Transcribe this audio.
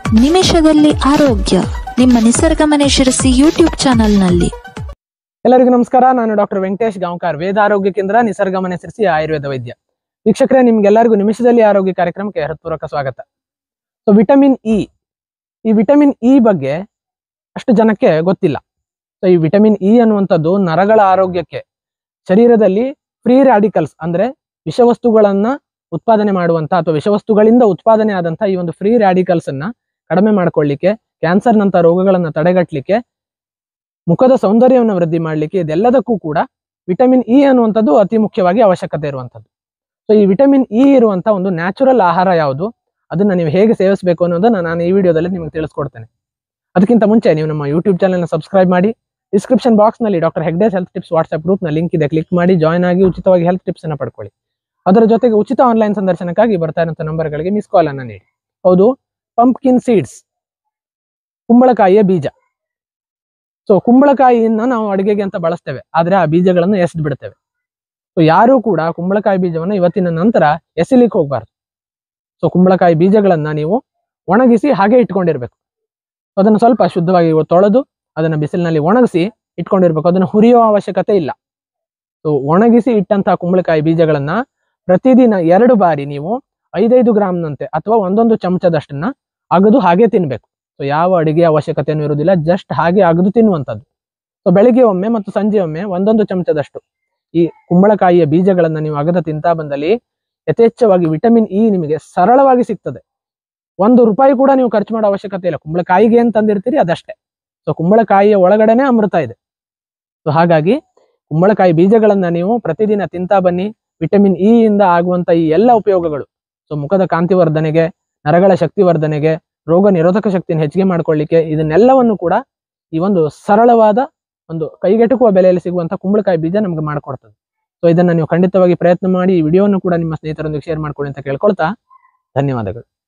ನಿಮಿಷದಲ್ಲಿ ಆರೋಗ್ಯ ನಿಮ್ಮ ನಿಸರ್ಗ ಮನೆ ಶಿರಸಿ ಯೂಟ್ಯೂಬ್ ಚಾನೆಲ್ನಲ್ಲಿ ಎಲ್ಲರಿಗೂ ನಮಸ್ಕಾರ ನಾನು ಡಾಕ್ಟರ್ ವೆಂಕಟೇಶ್ ಗಾಂವ್ಕರ್ ವೇದ ಆರೋಗ್ಯ ಕೇಂದ್ರ ನಿಸರ್ಗ ಮನೆ ಸಿರಿಸಿ ಆಯುರ್ವೇದ ವೈದ್ಯ ವೀಕ್ಷಕರೇ ನಿಮ್ಗೆಲ್ಲರಿಗೂ ನಿಮಿಷದಲ್ಲಿ ಆರೋಗ್ಯ ಕಾರ್ಯಕ್ರಮಕ್ಕೆ ಹೃತ್ಪೂರ್ವಕ ಸ್ವಾಗತ ಸೊ ವಿಟಮಿನ್ ಇ ಈ ವಿಟಮಿನ್ ಇ ಬಗ್ಗೆ ಅಷ್ಟು ಜನಕ್ಕೆ ಗೊತ್ತಿಲ್ಲ ಸೊ ಈ ವಿಟಮಿನ್ ಇ ಅನ್ನುವಂಥದ್ದು ನರಗಳ ಆರೋಗ್ಯಕ್ಕೆ ಶರೀರದಲ್ಲಿ ಫ್ರೀ ರಾಡಿಕಲ್ಸ್ ಅಂದ್ರೆ ವಿಷವಸ್ತುಗಳನ್ನ ಉತ್ಪಾದನೆ ಮಾಡುವಂತ ಅಥವಾ ವಿಷವಸ್ತುಗಳಿಂದ ಉತ್ಪಾದನೆ ಆದಂತ ಈ ಒಂದು ಫ್ರೀ ರಾಡಿಕಲ್ಸ್ ಅನ್ನ ಕಡಿಮೆ ಮಾಡ್ಕೊಳ್ಳಿಕ್ಕೆ ಕ್ಯಾನ್ಸರ್ ನಂತ ರೋಗಗಳನ್ನ ತಡೆಗಟ್ಟಲಿಕ್ಕೆ ಮುಖದ ಸೌಂದರ್ಯವನ್ನು ವೃದ್ಧಿ ಮಾಡಲಿಕ್ಕೆ ಇದೆಲ್ಲದಕ್ಕೂ ಕೂಡ ವಿಟಮಿನ್ ಇ ಅನ್ನುವಂಥದ್ದು ಅತಿ ಮುಖ್ಯವಾಗಿ ಅವಶ್ಯಕತೆ ಇರುವಂಥದ್ದು ಸೊ ಈ ವಿಟಮಿನ್ ಇ ಇರುವಂತ ಒಂದು ನ್ಯಾಚುರಲ್ ಆಹಾರ ಯಾವುದು ಅದನ್ನ ನೀವು ಹೇಗೆ ಸೇವಿಸಬೇಕು ಅನ್ನೋದನ್ನ ನಾನು ಈ ವಿಡಿಯೋದಲ್ಲಿ ನಿಮಗೆ ತಿಳಿಸ್ಕೊಡ್ತೇನೆ ಅದಕ್ಕಿಂತ ಮುಂಚೆ ನೀವು ನಮ್ಮ ಯೂಟ್ಯೂಬ್ ಚಾನಲ್ನ ಸಬ್ಸ್ಕ್ರೈಬ್ ಮಾಡಿ ಡಿಸ್ಕ್ರಿಪ್ಷನ್ ಬಾಕ್ಸ್ ನಲ್ಲಿ doctor Hegde's health tips WhatsApp group ನ ಲಿಂಕ್ ಇದೆ ಕ್ಲಿಕ್ ಮಾಡಿ ಜಾಯ್ನ್ ಆಗಿ ಉಚಿತವಾಗಿ ಹೆಲ್ತ್ ಟಿಪ್ಸ್ ಅನ್ನ ಪಡ್ಕೊಳ್ಳಿ ಅದರ ಜೊತೆಗೆ ಉಚಿತ ಆನ್ಲೈನ್ ಸಂದರ್ಶನಕ್ಕಾಗಿ ಬರ್ತಾ ಇರುವಂತಹ ನಂಬರ್ಗಳಿಗೆ ಮಿಸ್ ಕಾಲ್ ಅನ್ನ ನೀಡಿ ಹೌದು ಪಂಪ್ಕಿನ್ ಸೀಡ್ಸ್ ಕುಂಬಳಕಾಯಿಯ ಬೀಜ ಸೊ ಕುಂಬಳಕಾಯಿಯನ್ನ ನಾವು ಅಡಿಗೆಗೆ ಅಂತ ಬಳಸ್ತೇವೆ ಆದ್ರೆ ಆ ಬೀಜಗಳನ್ನು ಎಸೆದು ಬಿಡ್ತೇವೆ ಸೊ ಯಾರು ಕೂಡ ಕುಂಬಳಕಾಯಿ ಬೀಜವನ್ನ ಇವತ್ತಿನ ನಂತರ ಎಸಿಲಿಕ್ಕೆ ಹೋಗ್ಬಾರ್ದು ಸೊ ಕುಂಬಳಕಾಯಿ ಬೀಜಗಳನ್ನ ನೀವು ಒಣಗಿಸಿ ಹಾಗೆ ಇಟ್ಕೊಂಡಿರ್ಬೇಕು ಅದನ್ನು ಸ್ವಲ್ಪ ಶುದ್ಧವಾಗಿ ತೊಳೆದು ಅದನ್ನ ಬಿಸಿಲಿನಲ್ಲಿ ಒಣಗಿಸಿ ಇಟ್ಕೊಂಡಿರ್ಬೇಕು ಅದನ್ನು ಹುರಿಯೋ ಅವಶ್ಯಕತೆ ಇಲ್ಲ ಸೊ ಒಣಗಿಸಿ ಇಟ್ಟಂತಹ ಕುಂಬಳಕಾಯಿ ಬೀಜಗಳನ್ನ ಪ್ರತಿದಿನ ಎರಡು ಬಾರಿ ನೀವು ಐದೈದು ಗ್ರಾಮ್ನಂತೆ ಅಥವಾ ಒಂದೊಂದು ಚಮಚದಷ್ಟನ್ನ ಅಗದು ಹಾಗೆ ತಿನ್ಬೇಕು ಸೊ ಯಾವ ಅಡಿಗೆ ಅವಶ್ಯಕತೆನೂ ಇರುವುದಿಲ್ಲ ಜಸ್ಟ್ ಹಾಗೆ ಅಗದು ತಿನ್ನುವಂಥದ್ದು ಸೊ ಬೆಳಿಗ್ಗೆ ಒಮ್ಮೆ ಮತ್ತು ಸಂಜೆ ಒಮ್ಮೆ ಒಂದೊಂದು ಚಮಚದಷ್ಟು ಈ ಕುಂಬಳಕಾಯಿಯ ಬೀಜಗಳನ್ನ ನೀವು ಅಗದ ತಿಂತಾ ಬಂದಲ್ಲಿ ಯಥೇಚ್ಛವಾಗಿ ವಿಟಮಿನ್ ಇ ನಿಮಗೆ ಸರಳವಾಗಿ ಸಿಗ್ತದೆ ಒಂದು ರೂಪಾಯಿ ಕೂಡ ನೀವು ಖರ್ಚು ಮಾಡೋ ಅವಶ್ಯಕತೆ ಇಲ್ಲ ಕುಂಬಳಕಾಯಿಗೆ ಏನ್ ತಂದಿರ್ತೀರಿ ಅದಷ್ಟೇ ಸೊ ಕುಂಬಳಕಾಯಿಯ ಒಳಗಡೆನೆ ಅಮೃತ ಇದೆ ಸೊ ಹಾಗಾಗಿ ಕುಂಬಳಕಾಯಿ ಬೀಜಗಳನ್ನ ನೀವು ಪ್ರತಿದಿನ ತಿಂತಾ ಬನ್ನಿ ವಿಟಮಿನ್ ಇ ಇಂದ ಆಗುವಂತ ಈ ಎಲ್ಲ ಉಪಯೋಗಗಳು ಸೊ ಮುಖದ ಕಾಂತಿ ವರ್ಧನೆಗೆ ನರಗಳ ಶಕ್ತಿ ವರ್ಧನೆಗೆ ರೋಗ ನಿರೋಧಕ ಶಕ್ತಿಯನ್ನು ಹೆಚ್ಚಿಗೆ ಮಾಡ್ಕೊಳ್ಳಿಕ್ಕೆ ಇದನ್ನೆಲ್ಲವನ್ನು ಕೂಡ ಈ ಒಂದು ಸರಳವಾದ ಒಂದು ಕೈಗೆಟುಕುವ ಬೆಲೆಯಲ್ಲಿ ಸಿಗುವಂತ ಕುಂಬಳಕಾಯಿ ಬೀಜ ನಮ್ಗೆ ಮಾಡ್ಕೊಡ್ತದೆ ಸೊ ಇದನ್ನ ನೀವು ಖಂಡಿತವಾಗಿ ಪ್ರಯತ್ನ ಮಾಡಿ ಈ ವಿಡಿಯೋವನ್ನು ಕೂಡ ನಿಮ್ಮ ಸ್ನೇಹಿತರೊಂದಿಗೆ ಶೇರ್ ಮಾಡ್ಕೊಳ್ಳಿ ಅಂತ ಕೇಳ್ಕೊಳ್ತಾ ಧನ್ಯವಾದಗಳು